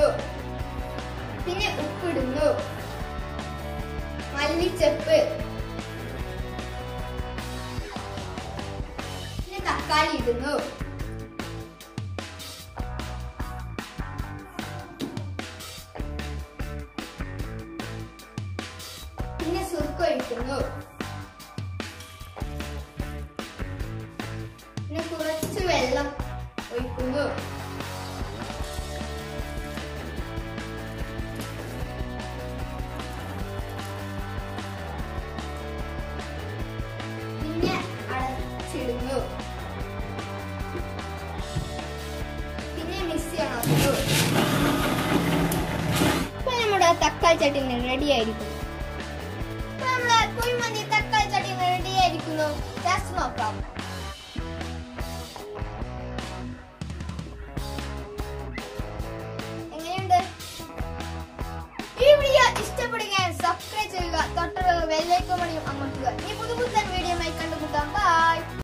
പിന്നെ ഉപ്പിടുന്നു മല്ലിച്ചപ്പ് പിന്നെ തക്കാളി ഇടുന്നു പിന്നെ സുർക്ക ഒഴിക്കുന്നു പിന്നെ കുറച്ച് വെള്ളം ഒഴിക്കുന്നു പിന്നെ അടച്ചിടുന്നു പിന്നെ മിക്സ് ചെയ്യണമല്ലോ ഇപ്പൊ നമ്മുടെ തക്കാളി ചട്ടിനി റെഡി ആയിരിക്കുന്നു ഇപ്പൊ നമ്മുടെ കുഴിമന്തി തക്കാളി ചട്ടിനി റെഡി ആയിരിക്കുന്നു ടേസ്റ്റ് നോക്കാം എങ്ങനെയുണ്ട് ഈ വീഡിയോ ഇഷ്ടപ്പെടുകയും സബ്സ്ക്രൈബ് ചെയ്യുക തൊട്ടുള്ള ബെല്ലൈക്കൺ മണിയും അമർത്തുക ഈ പുതു പുത്തൻ വീഡിയോ കണ്ടുമുട്ടാം ബൈ